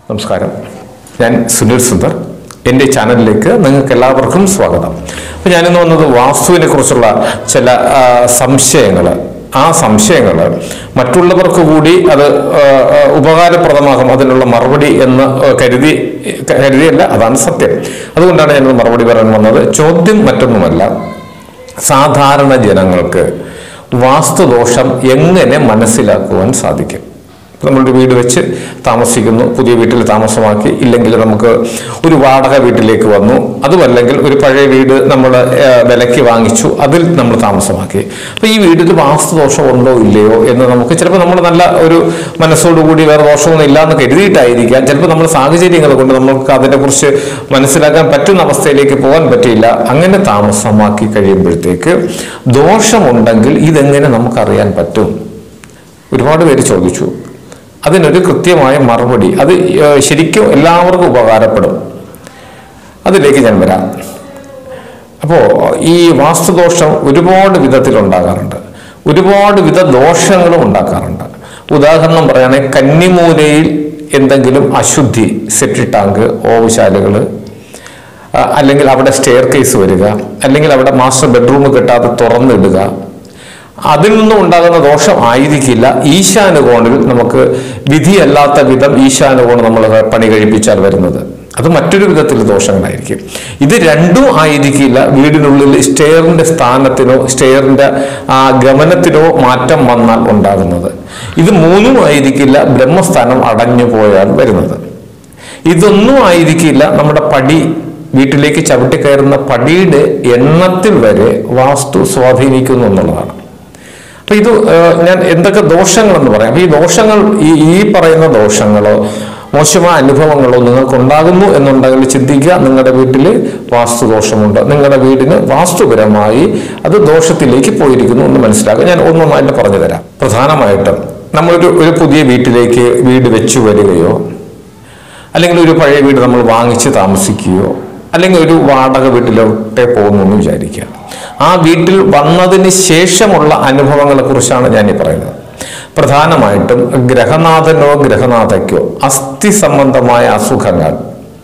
നമസ്കാരം ഞാൻ സുനിൽ സുന്ദർ എൻ്റെ ചാനലിലേക്ക് നിങ്ങൾക്ക് എല്ലാവർക്കും സ്വാഗതം അപ്പോൾ ഞാനിന്ന് വന്നത് വാസ്തുവിനെ കുറിച്ചുള്ള ചില സംശയങ്ങൾ ആ സംശയങ്ങൾ മറ്റുള്ളവർക്ക് കൂടി അത് ആ, ആ, ഉപകാരപ്രദമാകും അതിനുള്ള മറുപടി എന്ന് ആ, കരുതി കരുതിയല്ല അതാണ് സത്യം അതുകൊണ്ടാണ് ഞാനത് മറുപടി പറയാൻ വന്നത് ചോദ്യം മറ്റൊന്നുമല്ല സാധാരണ ജനങ്ങൾക്ക് വാസ്തുദോഷം എങ്ങനെ മനസ്സിലാക്കുവാൻ സാധിക്കും ഇപ്പൊ നമ്മളൊരു വീട് വെച്ച് താമസിക്കുന്നു പുതിയ വീട്ടിൽ താമസമാക്കി ഇല്ലെങ്കിൽ നമുക്ക് ഒരു വാടക വീട്ടിലേക്ക് വന്നു അതുമല്ലെങ്കിൽ ഒരു പഴയ വീട് നമ്മൾ വിലയ്ക്ക് വാങ്ങിച്ചു അതിൽ നമ്മൾ താമസമാക്കി അപ്പൊ ഈ വീട്ടിൽ വാസ്തുദോഷം ഉണ്ടോ ഇല്ലയോ എന്ന് നമുക്ക് ചിലപ്പോൾ നമ്മൾ നല്ല ഒരു മനസ്സോടുകൂടി വേറെ ദോഷമൊന്നും ഇല്ല എന്ന് കരുതിയിട്ടായിരിക്കാം ചിലപ്പോൾ നമ്മൾ സാഹചര്യങ്ങൾ കൊണ്ട് നമുക്ക് അതിനെക്കുറിച്ച് മനസ്സിലാക്കാൻ പറ്റുന്ന അവസ്ഥയിലേക്ക് പോകാൻ പറ്റിയില്ല അങ്ങനെ താമസമാക്കി കഴിയുമ്പോഴത്തേക്ക് ദോഷമുണ്ടെങ്കിൽ ഇതെങ്ങനെ നമുക്കറിയാൻ പറ്റും ഒരുപാട് പേര് ചോദിച്ചു അതിനൊരു കൃത്യമായ മറുപടി അത് ഏഹ്, ശരിക്കും എല്ലാവർക്കും ഉപകാരപ്പെടും അതിലേക്ക് ഞാൻ വരാം അപ്പോൾ ഈ വാസ്തുദോഷം ഒരുപാട് വിധത്തിലുണ്ടാകാറുണ്ട് ഒരുപാട് വിധ ദോഷങ്ങളും ഉണ്ടാക്കാറുണ്ട് ഉദാഹരണം പറയുകയാണെങ്കിൽ കന്നിമൂലയിൽ എന്തെങ്കിലും അശുദ്ധി സെപ്റ്റി ടാങ്ക് ഓവുശാലുകൾ അല്ലെങ്കിൽ അവിടെ സ്റ്റെയർ കേസ് വരിക അല്ലെങ്കിൽ അവിടെ മാസ്റ്റർ ബെഡ്റൂം കിട്ടാതെ തുറന്നിടുക അതിൽ നിന്നും ഉണ്ടാകുന്ന ദോഷം ആയിരിക്കില്ല ഈശാനുകോണിൽ നമുക്ക് വിധിയല്ലാത്ത വിധം ഈശാനുകോൺ നമ്മൾ പണി കഴിപ്പിച്ചാൽ വരുന്നത് അത് മറ്റൊരു വിധത്തിൽ ദോഷങ്ങളായിരിക്കും ഇത് രണ്ടും ആയിരിക്കില്ല വീടിനുള്ളിൽ സ്റ്റെയറിന്റെ സ്ഥാനത്തിനോ സ്റ്റെയറിന്റെ ആ ഗമനത്തിനോ മാറ്റം വന്നാൽ ഉണ്ടാകുന്നത് ഇത് മൂന്നും ആയിരിക്കില്ല ബ്രഹ്മസ്ഥാനം അടഞ്ഞു പോയാൽ വരുന്നത് ഇതൊന്നും ആയിരിക്കില്ല നമ്മുടെ പടി വീട്ടിലേക്ക് ചവിട്ടി കയറുന്ന പടിയുടെ എണ്ണത്തിൽ വരെ വാസ്തു സ്വാധീനിക്കുന്നു എന്നുള്ളതാണ് അപ്പൊ ഇത് ഏഹ്, ഞാൻ എന്തൊക്കെ ദോഷങ്ങളെന്ന് പറയാം അപ്പൊ ഈ ദോഷങ്ങൾ ഈ ഈ പറയുന്ന ദോഷങ്ങളോ മോശമായ അനുഭവങ്ങളോ നിങ്ങൾക്ക് ഉണ്ടാകുന്നു എന്നുണ്ടെങ്കിൽ ചിന്തിക്കുക നിങ്ങളുടെ വീട്ടിൽ വാസ്തുദോഷമുണ്ട് നിങ്ങളുടെ വീടിന് വാസ്തുപരമായി അത് ദോഷത്തിലേക്ക് പോയിരിക്കുന്നു എന്ന് മനസ്സിലാക്കുക ഞാൻ ഒന്നൊന്നായിട്ട് പറഞ്ഞു തരാം പ്രധാനമായിട്ടും നമ്മളൊരു ഒരു പുതിയ വീട്ടിലേക്ക് വീട് വെച്ചു വരികയോ അല്ലെങ്കിൽ ഒരു പഴയ വീട് നമ്മൾ വാങ്ങിച്ച് താമസിക്കുകയോ അല്ലെങ്കിൽ ഒരു വാടക വീട്ടിലോട്ടേ പോകുന്നു എന്ന് വിചാരിക്കുക ആ വീട്ടിൽ വന്നതിന് ശേഷമുള്ള അനുഭവങ്ങളെ കുറിച്ചാണ് ഞാൻ ഈ പറയുന്നത് പ്രധാനമായിട്ടും ഗ്രഹനാഥനോ ഗ്രഹനാഥയ്ക്കോ അസ്ഥി സംബന്ധമായ അസുഖങ്ങൾ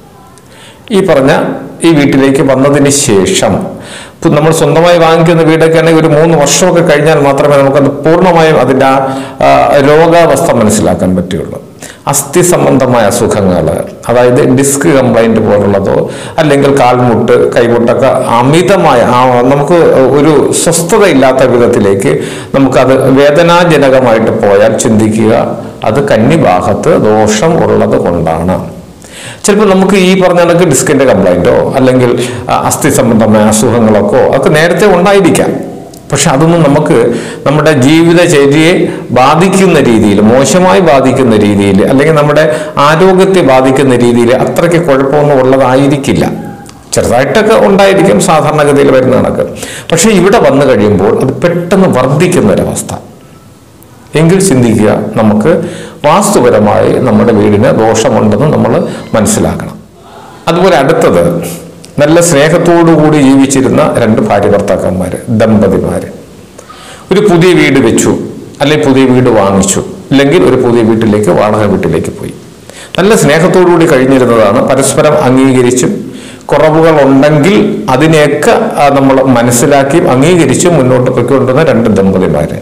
ഈ പറഞ്ഞ ഈ വീട്ടിലേക്ക് വന്നതിന് ശേഷം ഇപ്പൊ നമ്മൾ സ്വന്തമായി വാങ്ങിക്കുന്ന വീടൊക്കെ ആണെങ്കിൽ ഒരു മൂന്ന് വർഷമൊക്കെ കഴിഞ്ഞാൽ മാത്രമേ നമുക്കത് പൂർണ്ണമായും അതിൻ്റെ ആ ആ, രോഗാവസ്ഥ മനസ്സിലാക്കാൻ പറ്റുകയുള്ളൂ അസ്ഥി സംബന്ധമായ അസുഖങ്ങൾ അതായത് ഡിസ്ക് കംപ്ലൈന്റ് പോലുള്ളതോ അല്ലെങ്കിൽ കാൽമുട്ട് കൈമുട്ടൊക്കെ അമിതമായ ആ നമുക്ക് ഒരു സ്വസ്ഥതയില്ലാത്ത വിധത്തിലേക്ക് നമുക്കത് വേദനാജനകമായിട്ട് പോയാൽ ചിന്തിക്കുക അത് കന്നിഭാഗത്ത് ദോഷം ഉള്ളത് കൊണ്ടാണ് ചിലപ്പോൾ നമുക്ക് ഈ പറഞ്ഞ കണക്ക് ഡിസ്കിന്റെ കംപ്ലൈന്റോ അല്ലെങ്കിൽ ആ, അസ്ഥി സംബന്ധമായ അസുഖങ്ങളൊക്കെ ഒക്കെ നേരത്തെ ഉണ്ടായിരിക്കാം പക്ഷെ അതൊന്നും നമുക്ക് നമ്മുടെ ജീവിതചര്യയെ ബാധിക്കുന്ന രീതിയിൽ മോശമായി ബാധിക്കുന്ന രീതിയിൽ അല്ലെങ്കിൽ നമ്മുടെ ആരോഗ്യത്തെ ബാധിക്കുന്ന രീതിയിൽ അത്രയ്ക്ക് കുഴപ്പമൊന്നും ഉള്ളതായിരിക്കില്ല ചെറുതായിട്ടൊക്കെ ഉണ്ടായിരിക്കും സാധാരണഗതിയിൽ വരുന്ന കണക്ക് പക്ഷെ ഇവിടെ വന്നു കഴിയുമ്പോൾ അത് പെട്ടെന്ന് വർദ്ധിക്കുന്ന ഒരവസ്ഥ എങ്കിൽ ചിന്തിക്കുക നമുക്ക് വാസ്തുപരമായി നമ്മുടെ വീടിന് ദോഷമുണ്ടെന്ന് നമ്മൾ മനസ്സിലാക്കണം അതുപോലെ അടുത്തത് നല്ല സ്നേഹത്തോടു കൂടി ജീവിച്ചിരുന്ന രണ്ട് ഭാര്യ ഭർത്താക്കന്മാര് ദമ്പതിമാര് ഒരു പുതിയ വീട് വെച്ചു അല്ലെങ്കിൽ പുതിയ വീട് വാങ്ങിച്ചു അല്ലെങ്കിൽ ഒരു പുതിയ വീട്ടിലേക്ക് വാടക വീട്ടിലേക്ക് പോയി നല്ല സ്നേഹത്തോടു കൂടി കഴിഞ്ഞിരുന്നതാണ് പരസ്പരം അംഗീകരിച്ചും കുറവുകൾ ഉണ്ടെങ്കിൽ അതിനെയൊക്കെ നമ്മൾ മനസ്സിലാക്കി അംഗീകരിച്ചും മുന്നോട്ട് പൊയ്ക്കൊണ്ടുവന്ന രണ്ട് ദമ്പതിമാര്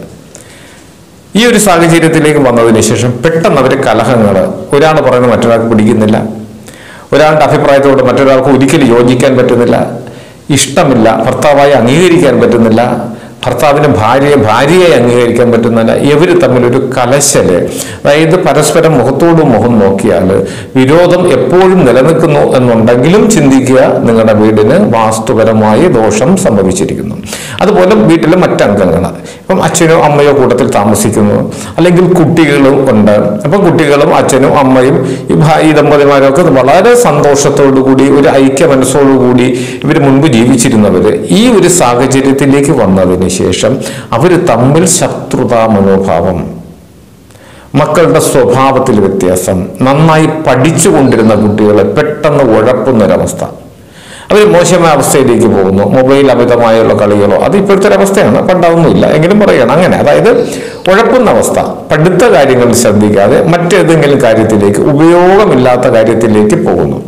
ഈ ഒരു സാഹചര്യത്തിലേക്ക് വന്നതിന് ശേഷം പെട്ടെന്ന് അവർ കലഹങ്ങൾ ഒരാൾ പറയുന്നത് മറ്റൊരാൾക്ക് പിടിക്കുന്നില്ല ഒരാളുടെ അഭിപ്രായത്തോട് മറ്റൊരാൾക്ക് ഒരിക്കലും യോജിക്കാൻ പറ്റുന്നില്ല ഇഷ്ടമില്ല ഭർത്താവായി അംഗീകരിക്കാൻ പറ്റുന്നില്ല ഭർത്താവിന് ഭാര്യയെ ഭാര്യയായി അംഗീകരിക്കാൻ പറ്റുന്നില്ല ഇവർ തമ്മിലൊരു കലശല് അതായത് പരസ്പരം മുഖത്തോട് മുഖം നോക്കിയാൽ വിരോധം എപ്പോഴും നിലനിൽക്കുന്നു എന്നുണ്ടെങ്കിലും ചിന്തിക്കുക നിങ്ങളുടെ വീടിന് വാസ്തുപരമായി ദോഷം സംഭവിച്ചിരിക്കുന്നു അതുപോലെ വീട്ടിലെ മറ്റംഗങ്ങൾ ഇപ്പം അച്ഛനോ അമ്മയോ കൂട്ടത്തിൽ താമസിക്കുന്നു അല്ലെങ്കിൽ കുട്ടികളും ഉണ്ട് അപ്പം കുട്ടികളും അച്ഛനും അമ്മയും ഈ ഭാ- ഈ ദമ്പതിമാരും ഒക്കെ വളരെ സന്തോഷത്തോടു കൂടി ഒരു ഐക്യ മനസ്സോടുകൂടി ഇവർ മുൻപ് ജീവിച്ചിരുന്നവര് ഈ ഒരു സാഹചര്യത്തിലേക്ക് വന്നതിന് ശേഷം അവർ തമ്മിൽ ശത്രുതാ മനോഭാവം മക്കളുടെ സ്വഭാവത്തിൽ വ്യത്യാസം നന്നായി പഠിച്ചുകൊണ്ടിരുന്ന കുട്ടികളെ പെട്ടെന്ന് ഉഴപ്പുന്നൊരവസ്ഥ അവർ മോശമായ അവസ്ഥയിലേക്ക് പോകുന്നു മൊബൈൽ അമിതമായുള്ള കളികളോ അത് ഇപ്പോഴത്തെ ഒരു അവസ്ഥയാണ് പണ്ടതൊന്നുമില്ല എങ്കിലും പറയണം അങ്ങനെ അതായത് ഉഴപ്പുന്ന അവസ്ഥ പഠിത്ത കാര്യങ്ങൾ ശ്രദ്ധിക്കാതെ മറ്റേതെങ്കിലും കാര്യത്തിലേക്ക് ഉപയോഗമില്ലാത്ത കാര്യത്തിലേക്ക് പോകുന്നു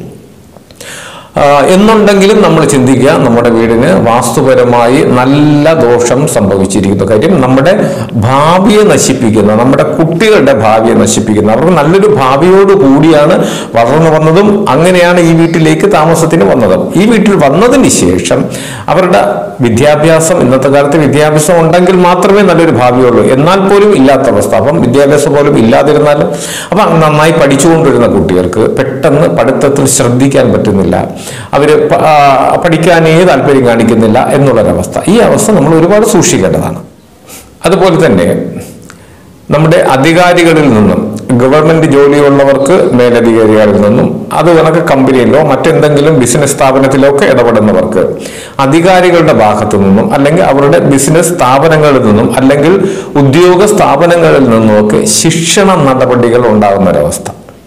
ആ, എന്നുണ്ടെങ്കിലും നമ്മൾ ചിന്തിക്കുക നമ്മുടെ വീടിന് വാസ്തുപരമായി നല്ല ദോഷം സംഭവിച്ചിരിക്കുന്നു കാര്യം നമ്മുടെ ഭാവിയെ നശിപ്പിക്കുന്ന നമ്മുടെ കുട്ടികളുടെ ഭാവിയെ നശിപ്പിക്കുന്ന അവർക്ക് നല്ലൊരു ഭാവിയോട് കൂടിയാണ് വളർന്നു വന്നതും അങ്ങനെയാണ് ഈ വീട്ടിലേക്ക് താമസത്തിന് വന്നതും ഈ വീട്ടിൽ വന്നതിന് ശേഷം അവരുടെ വിദ്യാഭ്യാസം ഇന്നത്തെ കാലത്ത് വിദ്യാഭ്യാസം ഉണ്ടെങ്കിൽ മാത്രമേ നല്ലൊരു ഭാവിയുള്ളൂ എന്നാൽ പോലും ഇല്ലാത്ത അവസ്ഥ അപ്പം വിദ്യാഭ്യാസം പോലും ഇല്ലാതിരുന്നാലും അപ്പം നന്നായി പഠിച്ചുകൊണ്ടിരുന്ന കുട്ടികൾക്ക് പെട്ടെന്ന് പഠിത്തത്തിൽ ശ്രദ്ധിക്കാൻ പറ്റുന്നില്ല അവർ പഠിക്കാനേ താല്പര്യം കാണിക്കുന്നില്ല എന്നുള്ളൊരവസ്ഥ ഈ അവസ്ഥ നമ്മൾ ഒരുപാട് സൂക്ഷിക്കേണ്ടതാണ് അതുപോലെ തന്നെ നമ്മുടെ അധികാരികളിൽ നിന്നും ഗവൺമെന്റ് ജോലിയുള്ളവർക്ക് മേലധികാരികളിൽ നിന്നും അത് കണക്ക് കമ്പനിയിലോ മറ്റെന്തെങ്കിലും ബിസിനസ് സ്ഥാപനത്തിലോ ഒക്കെ ഇടപെടുന്നവർക്ക് അധികാരികളുടെ ഭാഗത്തു നിന്നും അല്ലെങ്കിൽ അവരുടെ ബിസിനസ് സ്ഥാപനങ്ങളിൽ നിന്നും അല്ലെങ്കിൽ ഉദ്യോഗ സ്ഥാപനങ്ങളിൽ നിന്നുമൊക്കെ ശിക്ഷണ നടപടികൾ ഉണ്ടാകുന്ന ഒരവസ്ഥ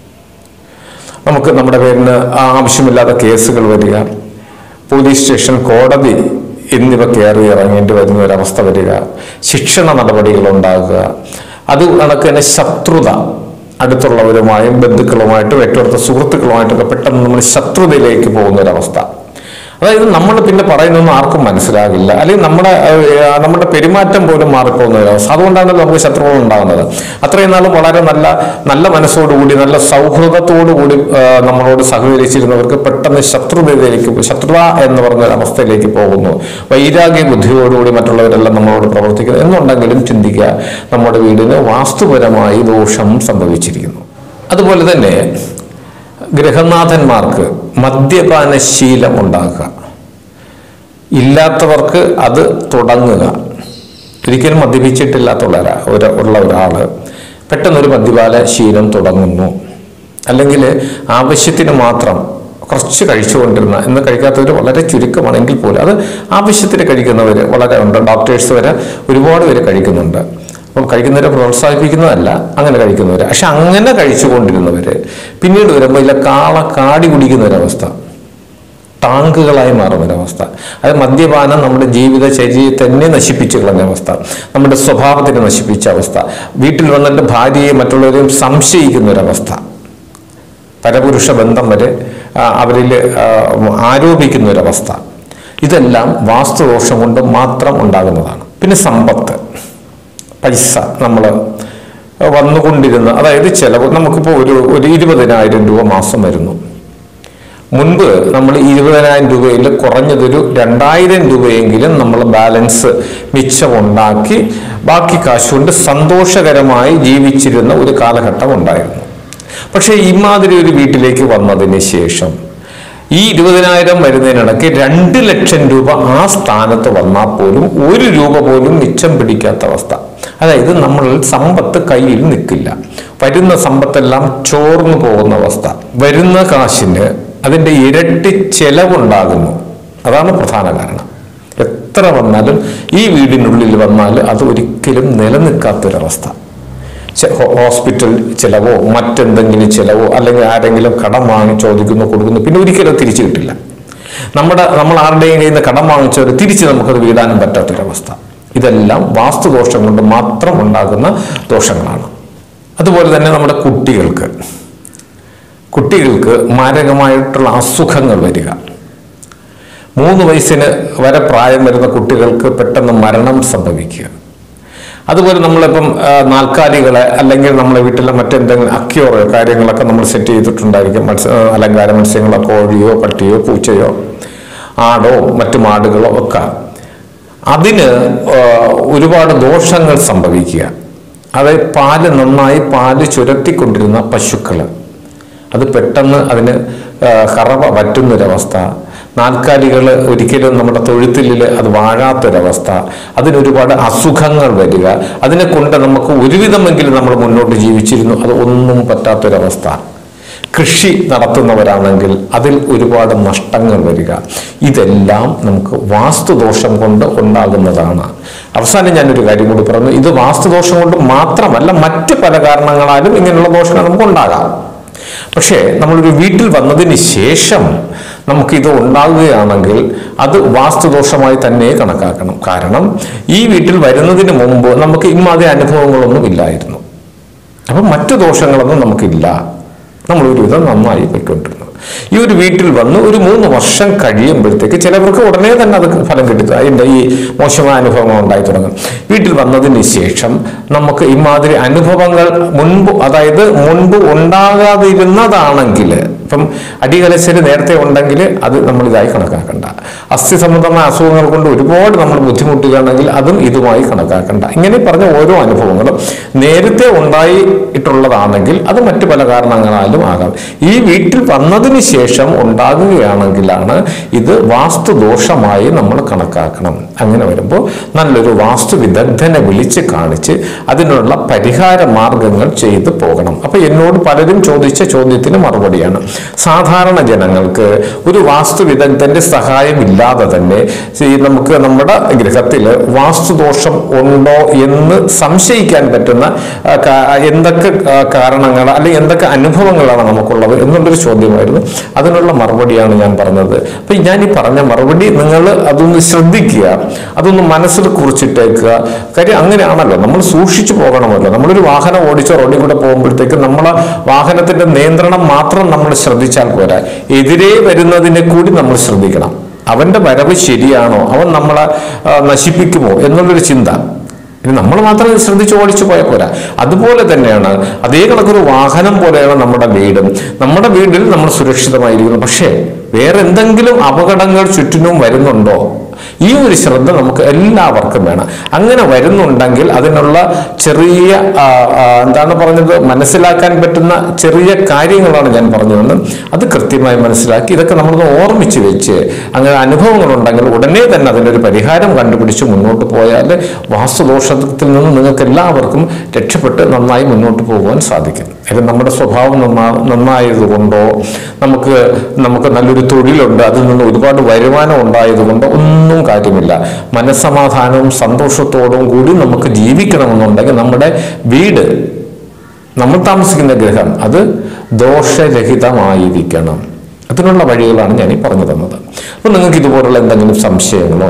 നമുക്ക് നമ്മുടെ പേരിന് ആവശ്യമില്ലാത്ത കേസുകൾ വരിക പോലീസ് സ്റ്റേഷൻ കോടതി എന്നിവ കയറി ഇറങ്ങേണ്ടി വരുന്ന ഒരവസ്ഥ വരിക ശിക്ഷണ നടപടികൾ ഉണ്ടാകുക അത് കണക്ക് തന്നെ ശത്രുത അടുത്തുള്ളവരുമായും ബന്ധുക്കളുമായിട്ടും ഏറ്റവും അടുത്ത സുഹൃത്തുക്കളുമായിട്ടൊക്കെ പെട്ടെന്ന് നമ്മൾ ശത്രുതയിലേക്ക് പോകുന്ന ഒരവസ്ഥ അതായത് നമ്മൾ പിന്നെ പറയുന്നൊന്നും ആർക്കും മനസ്സിലാകില്ല അല്ലെങ്കിൽ നമ്മുടെ ഏഹ്, നമ്മുടെ പെരുമാറ്റം പോലും മാറിപ്പോകുന്ന ഒരവസ്ഥ അതുകൊണ്ടാണ് നമുക്ക് ശത്രുക്കൾ ഉണ്ടാകുന്നത് അത്രയും നാളും വളരെ നല്ല നല്ല മനസ്സോടുകൂടി നല്ല സൗഹൃദത്തോടുകൂടി ഏഹ്, നമ്മളോട് സഹകരിച്ചിരുന്നവർക്ക് പെട്ടെന്ന് ശത്രുതയിലേക്ക് പോ- ശത്രുത എന്ന് പറഞ്ഞ ഒരു അവസ്ഥയിലേക്ക് പോകുന്നു വൈരാഗ്യ ബുദ്ധിയോടുകൂടി മറ്റുള്ളവരെല്ലാം നമ്മളോട് പ്രവർത്തിക്കുന്നു എന്നുണ്ടെങ്കിലും ചിന്തിക്കുക നമ്മുടെ വീടിന് വാസ്തുപരമായി ദോഷം സംഭവിച്ചിരിക്കുന്നു അതുപോലെ തന്നെ ഗൃഹനാഥന്മാർക്ക് മദ്യപാന ശീലം ഉണ്ടാക്കുക ഇല്ലാത്തവർക്ക് അത് തുടങ്ങുക ഒരിക്കലും മദ്യപിച്ചിട്ടില്ലാത്തുള്ള ഒരാ- ഒരു ഉള്ള ഒരാൾ പെട്ടെന്നൊരു മദ്യപാന ശീലം തുടങ്ങുന്നു അല്ലെങ്കിൽ ആവശ്യത്തിന് മാത്രം കുറച്ച് കഴിച്ചുകൊണ്ടിരുന്ന ഇന്ന് കഴിക്കാത്തവർ വളരെ ചുരുക്കമാണെങ്കിൽ പോലും അത് ആവശ്യത്തിന് കഴിക്കുന്നവർ വളരെ ഉണ്ട് ഡോക്ടേഴ്സ് വരെ ഒരുപാട് പേര് കഴിക്കുന്നുണ്ട് അപ്പം കഴിക്കുന്നവരെ പ്രോത്സാഹിപ്പിക്കുന്നതല്ല അങ്ങനെ കഴിക്കുന്നവർ പക്ഷെ അങ്ങനെ കഴിച്ചുകൊണ്ടിരുന്നവർ പിന്നീട് വരുമ്പോൾ ഇതിലെ കാള കാടി കുടിക്കുന്ന ഒരവസ്ഥ ടാങ്കുകളായി മാറുന്ന ഒരവസ്ഥ അത് മദ്യപാനം നമ്മുടെ ജീവിതചര്യയെ തന്നെ നശിപ്പിച്ചു കളഞ്ഞ അവസ്ഥ നമ്മുടെ സ്വഭാവത്തിനെ നശിപ്പിച്ച അവസ്ഥ വീട്ടിൽ വന്നിട്ട് ഭാര്യയെ മറ്റുള്ളവരെയും സംശയിക്കുന്ന ഒരവസ്ഥ പരപുരുഷ ബന്ധം വരെ ആ, അവരിൽ ആ, ആരോപിക്കുന്ന ഒരവസ്ഥ ഇതെല്ലാം വാസ്തുദോഷം കൊണ്ട് മാത്രം ഉണ്ടാകുന്നതാണ് പിന്നെ സമ്പത്ത് പൈസ നമ്മൾ വന്നുകൊണ്ടിരുന്ന അതായത് ചിലവ് നമുക്കിപ്പോൾ ഒരു ഒരു ഇരുപതിനായിരം രൂപ മാസം വരുന്നു മുൻപ് നമ്മൾ ഇരുപതിനായിരം രൂപയിൽ കുറഞ്ഞതൊരു രണ്ടായിരം രൂപയെങ്കിലും നമ്മൾ ബാലൻസ് മിച്ചമുണ്ടാക്കി ബാക്കി കാശ് കൊണ്ട് സന്തോഷകരമായി ജീവിച്ചിരുന്ന ഒരു കാലഘട്ടം ഉണ്ടായിരുന്നു പക്ഷേ ഇമാതിരി ഒരു വീട്ടിലേക്ക് വന്നതിന് ശേഷം ഈ ഇരുപതിനായിരം വരുന്നതിനിടയ്ക്ക് രണ്ട് ലക്ഷം രൂപ ആ സ്ഥാനത്ത് വന്നാൽ പോലും ഒരു രൂപ പോലും മിച്ചം പിടിക്കാത്ത അവസ്ഥ അതായത് നമ്മൾ സമ്പത്ത് കയ്യിൽ നിൽക്കില്ല വരുന്ന സമ്പത്തെല്ലാം ചോർന്നു പോകുന്ന അവസ്ഥ വരുന്ന കാശിന് അതിൻ്റെ ഇരട്ടി ചെലവുണ്ടാകുന്നു അതാണ് പ്രധാന കാരണം എത്ര വന്നാലും ഈ വീടിനുള്ളിൽ വന്നാൽ അത് ഒരിക്കലും നിലനിൽക്കാത്തൊരവസ്ഥ ചെ- ഹോ- ഹോസ്പിറ്റൽ ചിലവോ മറ്റെന്തെങ്കിലും ചിലവോ അല്ലെങ്കിൽ ആരെങ്കിലും കടം വാങ്ങി ചോദിക്കുന്നു കൊടുക്കുന്നു പിന്നെ ഒരിക്കലും തിരിച്ചു കിട്ടില്ല നമ്മുടെ നമ്മൾ ആരുടെയും കയ്യിൽ നിന്ന് കടം വാങ്ങിച്ചവർ തിരിച്ച് നമുക്കത് വീടാനും പറ്റാത്തൊരവസ്ഥ ഇതെല്ലാം വാസ്തുദോഷം കൊണ്ട് മാത്രം ഉണ്ടാകുന്ന ദോഷങ്ങളാണ് അതുപോലെ തന്നെ നമ്മുടെ കുട്ടികൾക്ക് കുട്ടികൾക്ക് മാരകമായിട്ടുള്ള അസുഖങ്ങൾ വരിക മൂന്ന് വയസ്സിന് വരെ പ്രായം വരുന്ന കുട്ടികൾക്ക് പെട്ടെന്ന് മരണം സംഭവിക്കുക അതുപോലെ നമ്മളിപ്പം ആ, നാൽക്കാലികളെ അല്ലെങ്കിൽ നമ്മളെ വീട്ടിലെ മറ്റെന്തെങ്കിലും അക്യോറോ കാര്യങ്ങളൊക്കെ നമ്മൾ സെറ്റ് ചെയ്തിട്ടുണ്ടായിരിക്കും മത്സ്യ ആ, അലങ്കാര മത്സ്യങ്ങളോ കോഴിയോ പട്ടിയോ പൂച്ചയോ ആടോ മറ്റു മാടുകളോ ഒക്കെ അതിന് ആ, ഒരുപാട് ദോഷങ്ങൾ സംഭവിക്കുക അതായത് പാല് നന്നായി പാല് ചുരത്തിക്കൊണ്ടിരുന്ന പശുക്കൾ അത് പെട്ടെന്ന് അതിന് ആ, കറവ പറ്റുന്നൊരവസ്ഥ നാൽക്കാലികൾ ഒരിക്കലും നമ്മുടെ തൊഴുത്തിലിൽ അത് വാഴാത്തൊരവസ്ഥ അതിനൊരുപാട് അസുഖങ്ങൾ വരിക അതിനെ കൊണ്ട് നമുക്ക് ഒരുവിധമെങ്കിലും നമ്മൾ മുന്നോട്ട് ജീവിച്ചിരുന്നു അത് ഒന്നും പറ്റാത്തൊരവസ്ഥ കൃഷി നടത്തുന്നവരാണെങ്കിൽ അതിൽ ഒരുപാട് നഷ്ടങ്ങൾ വരിക ഇതെല്ലാം നമുക്ക് വാസ്തുദോഷം കൊണ്ട് ഉണ്ടാകുന്നതാണ് അവസാനം ഞാനൊരു കാര്യം കൂടി പറഞ്ഞു ഇത് വാസ്തുദോഷം കൊണ്ട് മാത്രമല്ല മറ്റ് പല കാരണങ്ങളാലും ഇങ്ങനെയുള്ള ദോഷങ്ങൾ നമുക്ക് ഉണ്ടാകാം പക്ഷേ നമ്മളൊരു വീട്ടിൽ വന്നതിന് ശേഷം നമുക്കിത് ഉണ്ടാകുകയാണെങ്കിൽ അത് വാസ്തുദോഷമായി തന്നെ കണക്കാക്കണം കാരണം ഈ വീട്ടിൽ വരുന്നതിന് മുമ്പ് നമുക്ക് ഇമ്മാതിരി അനുഭവങ്ങളൊന്നും ഇല്ലായിരുന്നു അപ്പം മറ്റു ദോഷങ്ങളൊന്നും നമുക്കില്ല നമ്മൾ ഒരുവിധം നന്നായി പോയിക്കൊണ്ടിരുന്നത് ഈ ഒരു വീട്ടിൽ വന്ന് ഒരു മൂന്ന് വർഷം കഴിയുമ്പോഴത്തേക്ക് ചിലവർക്ക് ഉടനെ തന്നെ അത് ഫലം കിട്ടി അതിൻ്റെ ഈ മോശമായ അനുഭവങ്ങൾ ഉണ്ടായി തുടങ്ങും വീട്ടിൽ വന്നതിന് ശേഷം നമുക്ക് ഇമാതിരി അനുഭവങ്ങൾ മുൻപ് അതായത് മുൻപ് ഉണ്ടാകാതിരുന്നതാണെങ്കിൽ ഇപ്പം അടികലശല് നേരത്തെ ഉണ്ടെങ്കിൽ അത് നമ്മൾ ഇതായി കണക്കാക്കണ്ട അസ്ഥി സംബന്ധമായ അസുഖങ്ങൾ കൊണ്ട് ഒരുപാട് നമ്മൾ ബുദ്ധിമുട്ടുകയാണെങ്കിൽ അതും ഇതുമായി കണക്കാക്കണ്ട ഇങ്ങനെ പറഞ്ഞ ഓരോ അനുഭവങ്ങളും നേരത്തെ ഉണ്ടായിട്ടുള്ളതാണെങ്കിൽ അത് മറ്റു പല കാരണങ്ങളാലും ആകാം ഈ വീട്ടിൽ വന്നതിന് ശേഷം ഉണ്ടാകുകയാണെങ്കിലാണ് ഇത് വാസ്തുദോഷമായി നമ്മൾ കണക്കാക്കണം അങ്ങനെ വരുമ്പോൾ നല്ലൊരു വാസ്തു വിദഗ്ധനെ വിളിച്ച് കാണിച്ച് അതിനുള്ള പരിഹാര മാർഗങ്ങൾ ചെയ്തു പോകണം അപ്പൊ എന്നോട് പലരും ചോദിച്ച ചോദ്യത്തിന് മറുപടിയാണ് സാധാരണ ജനങ്ങൾക്ക് ഒരു വാസ്തു വിദഗ്ധന്റെ സഹായം ഇല്ലാതെ തന്നെ ഈ നമുക്ക് നമ്മുടെ ഗൃഹത്തിൽ വാസ്തുദോഷം ഉണ്ടോ എന്ന് സംശയിക്കാൻ പറ്റുന്ന ആ, കാ- എന്തൊക്കെ ആ, കാരണങ്ങൾ അല്ലെങ്കിൽ എന്തൊക്കെ അനുഭവങ്ങളാണ് നമുക്കുള്ളത് എന്നുള്ളൊരു ചോദ്യമായിരുന്നു അതിനുള്ള മറുപടിയാണ് ഞാൻ പറഞ്ഞത് അപ്പൊ ഞാൻ ഈ പറഞ്ഞ മറുപടി നിങ്ങൾ അതൊന്ന് ശ്രദ്ധിക്കുക അതൊന്ന് മനസ്സിൽ കുറിച്ചിട്ടേക്കുക കാര്യം അങ്ങനെയാണല്ലോ നമ്മൾ സൂക്ഷിച്ചു പോകണമല്ലോ നമ്മളൊരു വാഹനം ഓടിച്ച റോഡിൽ കൂടെ പോകുമ്പോഴത്തേക്ക് നമ്മളെ വാഹനത്തിന്റെ നിയന്ത്രണം മാത്രം നമ്മൾ ശ്രദ്ധിച്ചാൽ പോരാ എതിരെ വരുന്നതിനെ കൂടി നമ്മൾ ശ്രദ്ധിക്കണം അവന്റെ വരവ് ശരിയാണോ അവൻ നമ്മളെ ആ, നശിപ്പിക്കുമോ എന്നുള്ളൊരു ചിന്ത ഇനി നമ്മൾ മാത്രം ഇത് ശ്രദ്ധിച്ച് ഓടിച്ചു പോയാൽ പോരാ അതുപോലെ തന്നെയാണ് അതേ കണക്കൊരു വാഹനം പോലെയാണ് നമ്മുടെ വീടും നമ്മുടെ വീട്ടിൽ നമ്മൾ സുരക്ഷിതമായിരിക്കുന്നു പക്ഷേ വേറെ എന്തെങ്കിലും അപകടങ്ങൾ ചുറ്റിനും വരുന്നുണ്ടോ ഈ ഒരു ശ്രദ്ധ നമുക്ക് എല്ലാവർക്കും വേണം അങ്ങനെ വരുന്നുണ്ടെങ്കിൽ അതിനുള്ള ചെറിയ ആ, ആ, എന്താണ് പറഞ്ഞത് മനസ്സിലാക്കാൻ പറ്റുന്ന ചെറിയ കാര്യങ്ങളാണ് ഞാൻ പറഞ്ഞു വന്നത് അത് കൃത്യമായി മനസ്സിലാക്കി ഇതൊക്കെ നമ്മളൊന്ന് ഓർമ്മിച്ച് വെച്ച് അങ്ങനെ അനുഭവങ്ങളുണ്ടെങ്കിൽ ഉടനെ തന്നെ അതിനൊരു പരിഹാരം കണ്ടുപിടിച്ച് മുന്നോട്ട് പോയാൽ വാസ്തുദോഷത്തിൽ നിന്ന് നിങ്ങൾക്ക് എല്ലാവർക്കും രക്ഷപ്പെട്ട് നന്നായി മുന്നോട്ട് പോകുവാൻ സാധിക്കും അത് നമ്മുടെ സ്വഭാവം നന്നാ നന്നായതുകൊണ്ടോ നമുക്ക് നമുക്ക് നല്ലൊരു തൊഴിലുണ്ട് അതിൽ നിന്ന് ഒരുപാട് വരുമാനം ഉണ്ടായതുകൊണ്ടോ ഒന്നും കാര്യമില്ല മനസ്സമാധാനവും സന്തോഷത്തോടും കൂടി നമുക്ക് ജീവിക്കണമെന്നുണ്ടെങ്കിൽ നമ്മുടെ വീട് നമ്മൾ താമസിക്കുന്ന ഗ്രഹം അത് ദോഷരഹിതമായിരിക്കണം അതിനുള്ള വഴികളാണ് ഞാൻ ഈ പറഞ്ഞു തന്നത് അപ്പൊ നിങ്ങൾക്ക് ഇതുപോലുള്ള എന്തെങ്കിലും സംശയങ്ങളോ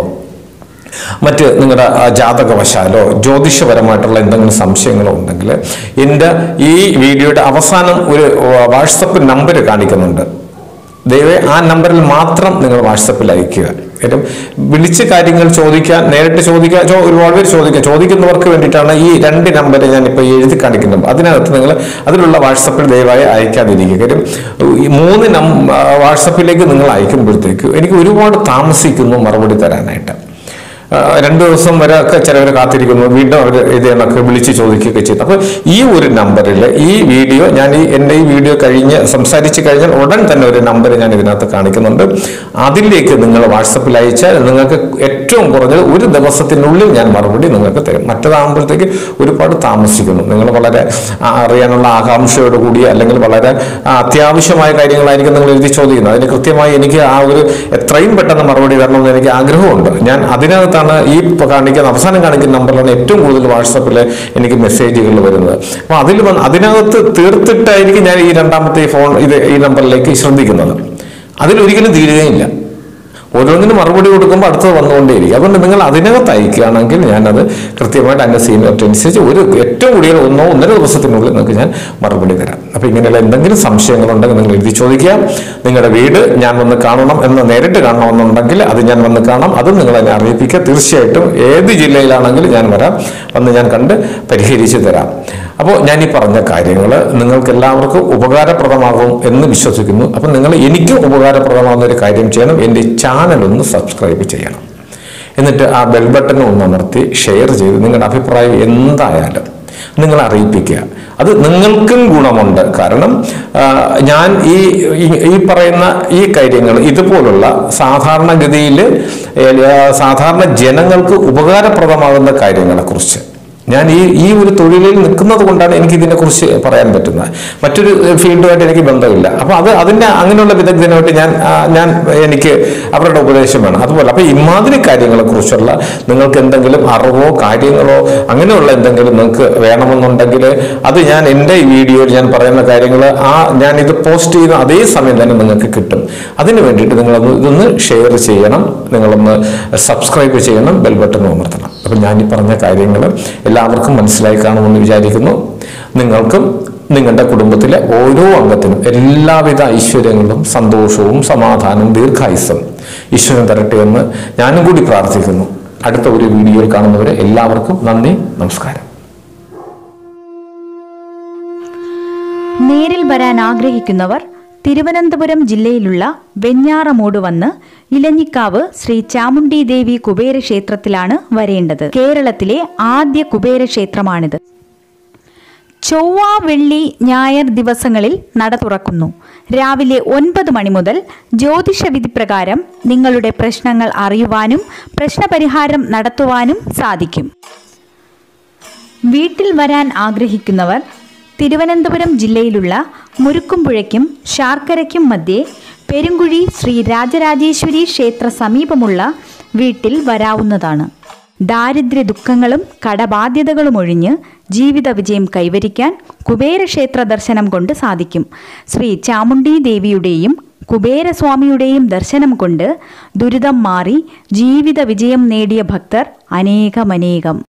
മറ്റ് നിങ്ങളുടെ ആ, ജാതകവശാലോ ജ്യോതിഷപരമായിട്ടുള്ള എന്തെങ്കിലും സംശയങ്ങളോ ഉണ്ടെങ്കിൽ എൻ്റെ ഈ വീഡിയോയുടെ അവസാനം ഒരു വാട്സപ്പ് നമ്പർ കാണിക്കുന്നുണ്ട് ദയവേ ആ നമ്പറിൽ മാത്രം നിങ്ങൾ വാട്സപ്പിൽ അയക്കുക കാര്യം വിളിച്ച് കാര്യങ്ങൾ ചോദിക്കാൻ നേരിട്ട് ചോദിക്കാൻ ചോ- ഒരുപാട് പേര് ചോദിക്കുക ചോദിക്കുന്നവർക്ക് വേണ്ടിയിട്ടാണ് ഈ രണ്ട് നമ്പർ ഞാൻ ഇപ്പോൾ എഴുതി കാണിക്കുന്നത് അതിനകത്ത് നിങ്ങൾ അതിലുള്ള വാട്സപ്പിൽ ദയവായി അയക്കാതിരിക്കുക കാര്യം ഈ മൂന്ന് നം വാട്സപ്പിലേക്ക് നിങ്ങൾ അയക്കുമ്പോഴത്തേക്ക് എനിക്ക് ഒരുപാട് താമസിക്കുന്നു മറുപടി തരാനായിട്ട് ആ, രണ്ടു ദിവസം വരെ ഒക്കെ ചിലവർ കാത്തിരിക്കുന്നു വീണ്ടും അവർ ഇത് കണക്ക് വിളിച്ച് ചോദിക്കുകയൊക്കെ ചെയ്തു അപ്പോൾ ഈ ഒരു നമ്പറിൽ ഈ വീഡിയോ ഞാൻ ഈ എൻ്റെ ഈ വീഡിയോ കഴിഞ്ഞ് സംസാരിച്ച് കഴിഞ്ഞാൽ ഉടൻ തന്നെ ഒരു നമ്പർ ഞാൻ ഇതിനകത്ത് കാണിക്കുന്നുണ്ട് അതിലേക്ക് നിങ്ങൾ വാട്സപ്പിൽ അയച്ചാൽ നിങ്ങൾക്ക് ഏറ്റവും കുറഞ്ഞത് ഒരു ദിവസത്തിനുള്ളിൽ ഞാൻ മറുപടി നിങ്ങൾക്ക് തരും മറ്റേതാകുമ്പോഴത്തേക്ക് ഒരുപാട് താമസിക്കുന്നു നിങ്ങൾ വളരെ ആ, അറിയാനുള്ള ആകാംക്ഷയോട് കൂടി അല്ലെങ്കിൽ വളരെ ആ, അത്യാവശ്യമായ കാര്യങ്ങളായിരിക്കും നിങ്ങൾ എഴുതി ചോദിക്കുന്നത് അതിന് കൃത്യമായി എനിക്ക് ആ ഒരു എത്രയും പെട്ടെന്ന് മറുപടി തരണമെന്ന് എനിക്ക് ആഗ്രഹമുണ്ട് ഞാൻ അതിനകത്താണ് ഈ ഇപ്പൊ കാണിക്കുന്ന അവസാനം കാണിക്കുന്ന നമ്പറിലാണ് ഏറ്റവും കൂടുതൽ വാട്സപ്പിൽ എനിക്ക് മെസ്സേജുകൾ വരുന്നത് അപ്പോൾ അതിൽ വന്ന് അതിനകത്ത് തീർത്തിട്ടായിരിക്കും ഞാൻ ഈ രണ്ടാമത്തെ ഈ ഫോൺ ഇത് ഈ നമ്പറിലേക്ക് ശ്രദ്ധിക്കുന്നത് അതിലൊരിക്കലും തീരുകയില്ല ഓരോന്നിനും മറുപടി കൊടുക്കുമ്പോൾ അടുത്തത് വന്നുകൊണ്ടേയിരിക്കും അതുകൊണ്ട് നിങ്ങൾ അതിനകത്ത് അയക്കുകയാണെങ്കിൽ ഞാനത് കൃത്യമായിട്ട് അതിൻ്റെ സീനിയറിറ്റി അനുസരിച്ച് ഒരു ഏറ്റവും കൂടിയ ഒന്നോ ഒന്നര ദിവസത്തിനുള്ളിൽ നിങ്ങൾക്ക് ഞാൻ മറുപടി തരാം അപ്പോൾ ഇങ്ങനെയുള്ള എന്തെങ്കിലും സംശയങ്ങളുണ്ടെങ്കിൽ നിങ്ങൾ എഴുതി ചോദിക്കുക നിങ്ങളുടെ വീട് ഞാൻ വന്ന് കാണണം എന്ന് നേരിട്ട് കാണണമെന്നുണ്ടെങ്കിൽ അത് ഞാൻ വന്ന് കാണാം അതും നിങ്ങൾ എന്നെ അറിയിപ്പിക്കുക തീർച്ചയായിട്ടും ഏത് ജില്ലയിലാണെങ്കിലും ഞാൻ വരാം വന്ന് ഞാൻ കണ്ട് പരിഹരിച്ച് തരാം അപ്പോൾ ഞാൻ ഈ പറഞ്ഞ കാര്യങ്ങൾ നിങ്ങൾക്ക് എല്ലാവർക്കും ഉപകാരപ്രദമാകും എന്ന് വിശ്വസിക്കുന്നു അപ്പം നിങ്ങൾ എനിക്കും ഉപകാരപ്രദമാകുന്ന ഒരു കാര്യം ചെയ്യണം എൻ്റെ ചാനൽ ഒന്ന് സബ്സ്ക്രൈബ് ചെയ്യണം എന്നിട്ട് ആ ബെൽ ബട്ടൺ ഒന്ന് അമർത്തി ഷെയർ ചെയ്ത് നിങ്ങളുടെ അഭിപ്രായം എന്തായാലും നിങ്ങൾ അറിയിപ്പിക്കുക അത് നിങ്ങൾക്കും ഗുണമുണ്ട് കാരണം ആ, ഞാൻ ഈ ഈ- ഈ പറയുന്ന ഈ കാര്യങ്ങൾ ഇതുപോലുള്ള സാധാരണഗതിയിൽ സാധാരണ ജനങ്ങൾക്ക് ഉപകാരപ്രദമാകുന്ന കാര്യങ്ങളെക്കുറിച്ച് ഞാൻ ഈ ഈ ഒരു തൊഴിലിൽ നിൽക്കുന്നത് കൊണ്ടാണ് എനിക്ക് ഇതിനെക്കുറിച്ച് പറയാൻ പറ്റുന്നത് മറ്റൊരു ഫീൽഡുമായിട്ട് എനിക്ക് ബന്ധമില്ല അപ്പോൾ അത് അതിൻ്റെ അങ്ങനെയുള്ള വിദഗ്ധനുമായിട്ട് ഞാൻ ആ, ഞാൻ എനിക്ക് അവരുടെ ഉപദേശം വേണം അതുപോലെ അപ്പോൾ ഇമാതിരി കാര്യങ്ങളെ കുറിച്ചുള്ള നിങ്ങൾക്ക് എന്തെങ്കിലും അറിവോ കാര്യങ്ങളോ അങ്ങനെയുള്ള എന്തെങ്കിലും നിങ്ങൾക്ക് വേണമെന്നുണ്ടെങ്കിൽ അത് ഞാൻ എൻ്റെ ഈ വീഡിയോയിൽ ഞാൻ പറയുന്ന കാര്യങ്ങൾ ആ ഞാൻ ഇത് പോസ്റ്റ് ചെയ്യുന്ന അതേ സമയം തന്നെ നിങ്ങൾക്ക് കിട്ടും അതിന് വേണ്ടിയിട്ട് നിങ്ങളൊന്ന് ഇതൊന്ന് ഷെയർ ചെയ്യണം നിങ്ങളൊന്ന് സബ്സ്ക്രൈബ് ചെയ്യണം ബെൽ ബട്ടൺ അമർത്തണം അപ്പം ഞാൻ ഈ പറഞ്ഞ കാര്യങ്ങൾ എല്ലാവർക്കും മനസ്സിലായി കാണുമെന്ന് വിചാരിക്കുന്നു നിങ്ങൾക്കും നിങ്ങളുടെ കുടുംബത്തിലെ ഓരോ അംഗത്തിനും എല്ലാവിധ ഐശ്വര്യങ്ങളും സന്തോഷവും സമാധാനവും ദീർഘായുസ്സും ഈശ്വരൻ തരട്ടെ എന്ന് ഞാനും കൂടി പ്രാർത്ഥിക്കുന്നു അടുത്ത ഒരു വീഡിയോയിൽ കാണുന്നവരെ എല്ലാവർക്കും നന്ദി നമസ്കാരം നേരിൽ വരാൻ ആഗ്രഹിക്കുന്നവർ തിരുവനന്തപുരം ജില്ലയിലുള്ള വെഞ്ഞാറമൂട് വന്ന് ഇലഞ്ഞിക്കാവ് ശ്രീ ചാമുണ്ഡി ദേവി കുബേര ക്ഷേത്രത്തിലാണ് വരേണ്ടത് കേരളത്തിലെ ആദ്യ കുബേര ക്ഷേത്രമാണിത് ചൊവ്വ വെള്ളി ഞായർ ദിവസങ്ങളിൽ നട തുറക്കുന്നു രാവിലെ ഒൻപത് മണി മുതൽ ജ്യോതിഷ വിധി പ്രകാരം നിങ്ങളുടെ പ്രശ്നങ്ങൾ അറിയുവാനും പ്രശ്നപരിഹാരം നടത്തുവാനും സാധിക്കും വീട്ടിൽ വരാൻ ആഗ്രഹിക്കുന്നവർ തിരുവനന്തപുരം ജില്ലയിലുള്ള മുരുക്കുംപുഴയ്ക്കും ശാർക്കരയ്ക്കും മധ്യേ പെരുങ്കുഴി ശ്രീ രാജരാജേശ്വരി ക്ഷേത്ര സമീപമുള്ള വീട്ടിൽ വരാവുന്നതാണ് ദാരിദ്ര്യ ദുഃഖങ്ങളും കടബാധ്യതകളും ഒഴിഞ്ഞ് ജീവിത വിജയം കൈവരിക്കാൻ കുബേരക്ഷേത്ര ദർശനം കൊണ്ട് സാധിക്കും ശ്രീ ചാമുണ്ഡി ദേവിയുടെയും കുബേരസ്വാമിയുടെയും ദർശനം കൊണ്ട് ദുരിതം മാറി ജീവിത വിജയം നേടിയ ഭക്തർ അനേകമനേകം